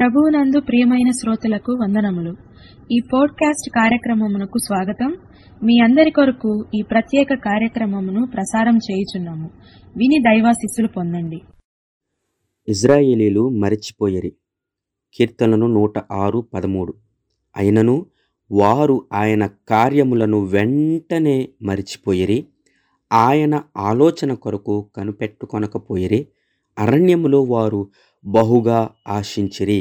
ప్రభువునందు ప్రియమైన శ్రోతలకు వందనములు ఈ పోడ్కాస్ట్ కార్యక్రమమునకు స్వాగతం మీ అందరి కొరకు ఈ ప్రత్యేక కార్యక్రమమును ప్రసారం చేయుచున్నాము విని దైవాశిస్సులు పొందండి ఇజ్రాయేలీలు మరచిపోయిరి కీర్తనలు నూట ఆరు పదమూడు అయినను వారు ఆయన కార్యములను వెంటనే మరిచిపోయిరి ఆయన ఆలోచన కొరకు కనిపెట్టుకొనకపోయిరి అరణ్యములో వారు బహుగా ఆశించిరి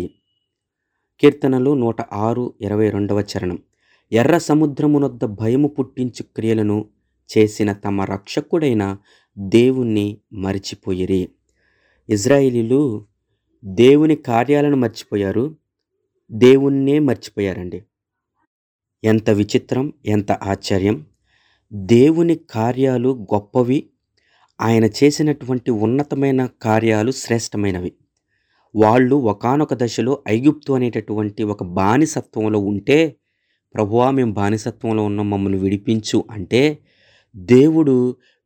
కీర్తనలు నూట ఆరు ఇరవై రెండవ చరణం ఎర్ర సముద్రమునొద్ద భయము పుట్టించు క్రియలను చేసిన తమ రక్షకుడైన దేవుణ్ణి మరిచిపోయిరి ఇజ్రాయేలీలు దేవుని కార్యాలను మర్చిపోయారు దేవుణ్ణే మర్చిపోయారండి ఎంత విచిత్రం ఎంత ఆశ్చర్యం దేవుని కార్యాలు గొప్పవి ఆయన చేసినటువంటి ఉన్నతమైన కార్యాలు శ్రేష్టమైనవి వాళ్ళు ఒకానొక దశలో ఐగుప్తు అనేటటువంటి ఒక బానిసత్వంలో ఉంటే ప్రభువా మేము బానిసత్వంలో ఉన్న మమ్మల్ని విడిపించు అంటే దేవుడు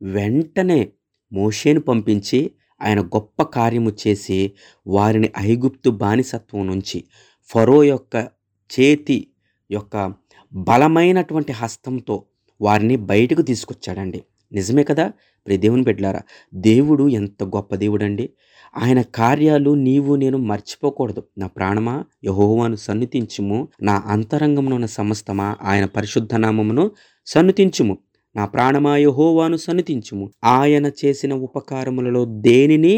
వెంటనే మోషేను పంపించి ఆయన గొప్ప కార్యము చేసి వారిని ఐగుప్తు బానిసత్వం నుంచి ఫరో యొక్క చేతి యొక్క బలమైనటువంటి హస్తంతో వారిని బయటకు తీసుకొచ్చాడండి నిజమే కదా ప్రియ దేవుని బిడ్డలారా దేవుడు ఎంత గొప్ప దేవుడండి ఆయన కార్యాలు నీవు నేను మర్చిపోకూడదు నా ప్రాణమా యహోవాను సన్నిధించుము నా అంతరంగమున ఉన్న సమస్తమా ఆయన పరిశుద్ధ నామమును సన్నిధించుము నా ప్రాణమా యహోవాను సన్నిధించుము ఆయన చేసిన ఉపకారములలో దేనిని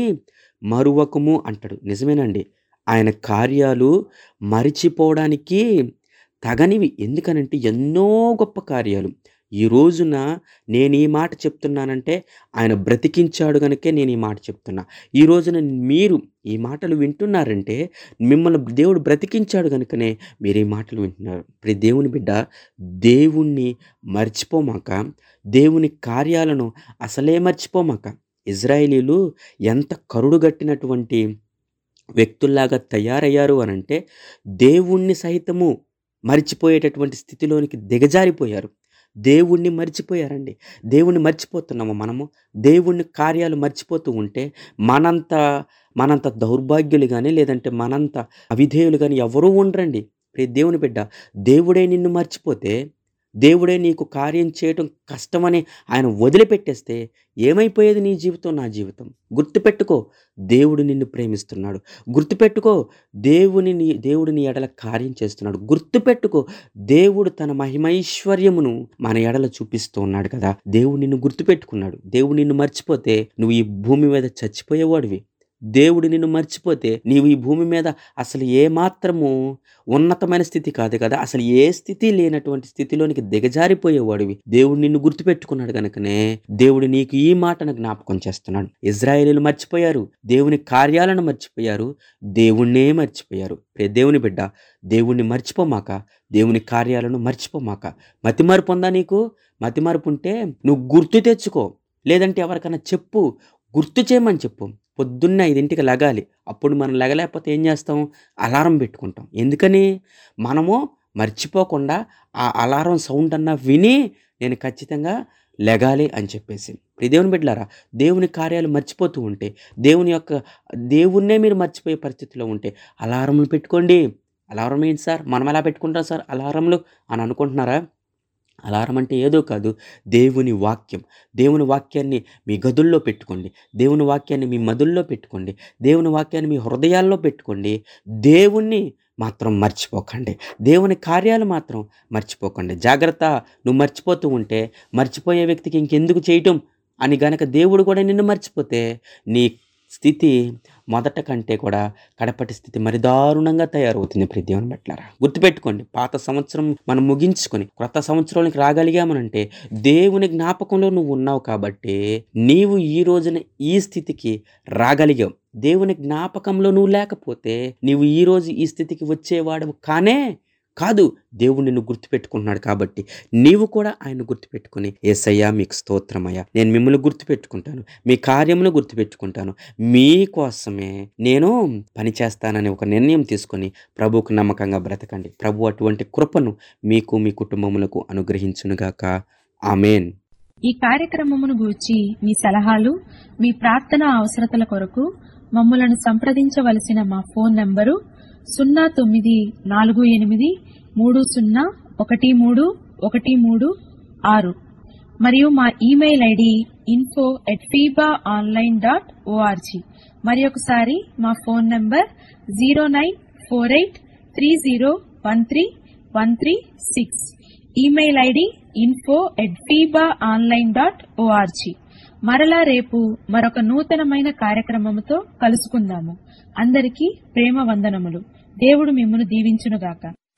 మరువకము అంటాడు నిజమేనండి ఆయన కార్యాలు మరిచిపోవడానికి తగనివి ఎందుకనంటే ఎన్నో గొప్ప కార్యాలు ఈ రోజున నేను ఈ మాట చెప్తున్నానంటే ఆయన బ్రతికించాడు కనుకే నేను ఈ మాట చెప్తున్నా ఈ రోజున మీరు ఈ మాటలు వింటున్నారంటే మిమ్మల్ని దేవుడు బ్రతికించాడు కనుకనే మీరు ఈ మాటలు వింటున్నారు ప్రతి దేవుని బిడ్డ దేవుణ్ణి మర్చిపోమాక దేవుని కార్యాలను అసలే మర్చిపోమాక ఇజ్రాయేలీలు ఎంత కరుడుగట్టినటువంటి వ్యక్తుల్లాగా తయారయ్యారు అని అంటే దేవుణ్ణి సైతము మర్చిపోయేటటువంటి స్థితిలోనికి దిగజారిపోయారు దేవుణ్ణి మర్చిపోయారండి దేవుణ్ణి మర్చిపోతున్నాము మనము దేవుణ్ణి కార్యాలు మర్చిపోతూ ఉంటే మనంత మనంత దౌర్భాగ్యులు కానీ లేదంటే మనంత అవిధేయులు కానీ ఎవరూ ఉండరండి ప్రతి దేవుని బిడ్డ దేవుడే నిన్ను మర్చిపోతే దేవుడే నీకు కార్యం చేయటం కష్టమని ఆయన వదిలిపెట్టేస్తే ఏమైపోయేది నీ జీవితం నా జీవితం గుర్తుపెట్టుకో దేవుడు నిన్ను ప్రేమిస్తున్నాడు గుర్తుపెట్టుకో దేవుని నీ దేవుడు నీ ఎడల కార్యం చేస్తున్నాడు గుర్తుపెట్టుకో దేవుడు తన మహిమైశ్వర్యమును మన ఎడల చూపిస్తూ ఉన్నాడు కదా దేవుడు నిన్ను గుర్తుపెట్టుకున్నాడు దేవుడు నిన్ను మర్చిపోతే నువ్వు ఈ భూమి మీద చచ్చిపోయేవాడివి దేవుడు నిన్ను మర్చిపోతే నీవు ఈ భూమి మీద అసలు ఏ మాత్రము ఉన్నతమైన స్థితి కాదు కదా అసలు ఏ స్థితి లేనటువంటి స్థితిలోనికి దిగజారిపోయేవాడివి దేవుడు నిన్ను గుర్తుపెట్టుకున్నాడు కనుకనే దేవుడు నీకు ఈ మాటను జ్ఞాపకం చేస్తున్నాడు ఇజ్రాయేలీలు మర్చిపోయారు దేవుని కార్యాలను మర్చిపోయారు దేవుణ్ణే మర్చిపోయారు ప్రే దేవుని బిడ్డ దేవుణ్ణి మర్చిపోమాక దేవుని కార్యాలను మర్చిపోమాక మతిమార్పు ఉందా నీకు మతిమార్పు ఉంటే నువ్వు గుర్తు తెచ్చుకో లేదంటే ఎవరికైనా చెప్పు గుర్తు చేయమని చెప్పు పొద్దున్న ఐదింటికి లగాలి అప్పుడు మనం లగలేకపోతే ఏం చేస్తాం అలారం పెట్టుకుంటాం ఎందుకని మనము మర్చిపోకుండా ఆ అలారం సౌండ్ అన్నా విని నేను ఖచ్చితంగా లెగాలి అని చెప్పేసి దేవుని బిడ్డలారా దేవుని కార్యాలు మర్చిపోతూ ఉంటే దేవుని యొక్క దేవుణ్ణే మీరు మర్చిపోయే పరిస్థితిలో ఉంటే అలారంలు పెట్టుకోండి అలారం ఏంటి సార్ మనం ఎలా పెట్టుకుంటాం సార్ అలారంలు అని అనుకుంటున్నారా అలారం అంటే ఏదో కాదు దేవుని వాక్యం దేవుని వాక్యాన్ని మీ గదుల్లో పెట్టుకోండి దేవుని వాక్యాన్ని మీ మదుల్లో పెట్టుకోండి దేవుని వాక్యాన్ని మీ హృదయాల్లో పెట్టుకోండి దేవుణ్ణి మాత్రం మర్చిపోకండి దేవుని కార్యాలు మాత్రం మర్చిపోకండి జాగ్రత్త నువ్వు మర్చిపోతూ ఉంటే మర్చిపోయే వ్యక్తికి ఇంకెందుకు చేయటం అని గనక దేవుడు కూడా నిన్ను మర్చిపోతే నీ స్థితి మొదట కంటే కూడా కడపటి స్థితి మరి దారుణంగా తయారవుతుంది ప్రతి దేవుని బట్లారా గుర్తుపెట్టుకోండి పాత సంవత్సరం మనం ముగించుకొని కొత్త సంవత్సరానికి రాగలిగామనంటే దేవుని జ్ఞాపకంలో నువ్వు ఉన్నావు కాబట్టి నీవు ఈ రోజున ఈ స్థితికి రాగలిగావు దేవుని జ్ఞాపకంలో నువ్వు లేకపోతే నీవు ఈ రోజు ఈ స్థితికి వచ్చేవాడు కానే కాదు దేవుడు నిన్ను గుర్తుపెట్టుకుంటున్నాడు కాబట్టి నీవు కూడా ఆయన గుర్తుపెట్టుకుని ఏసయ్యా మీకు స్తోత్రమయ్యా నేను మిమ్మల్ని గుర్తుపెట్టుకుంటాను మీ కార్యమును గుర్తుపెట్టుకుంటాను మీకోసమే నేను పని చేస్తానని ఒక నిర్ణయం తీసుకొని ప్రభువుకు నమ్మకంగా బ్రతకండి ప్రభు అటువంటి కృపను మీకు మీ కుటుంబములకు అనుగ్రహించునుగాక ఆమెన్ ఈ కార్యక్రమమును గూర్చి మీ సలహాలు మీ ప్రార్థన అవసరతల కొరకు మమ్మలను సంప్రదించవలసిన మా ఫోన్ నంబరు సున్నా తొమ్మిది నాలుగు ఎనిమిది మూడు సున్నా ఒకటి మూడు ఒకటి మూడు ఆరు మరియు మా email ID info at FEBA online dot O R G మరి ఒకసారి మా phone number zero nine four eight three zero one three one three six email ID info at FEBA online dot O R G మరలా రేపు మరొక నూతనమైన కార్యక్రమముతో కలుసుకుందాము అందరికీ ప్రేమ వందనములు దేవుడు మిమ్మను దీవించునుగాక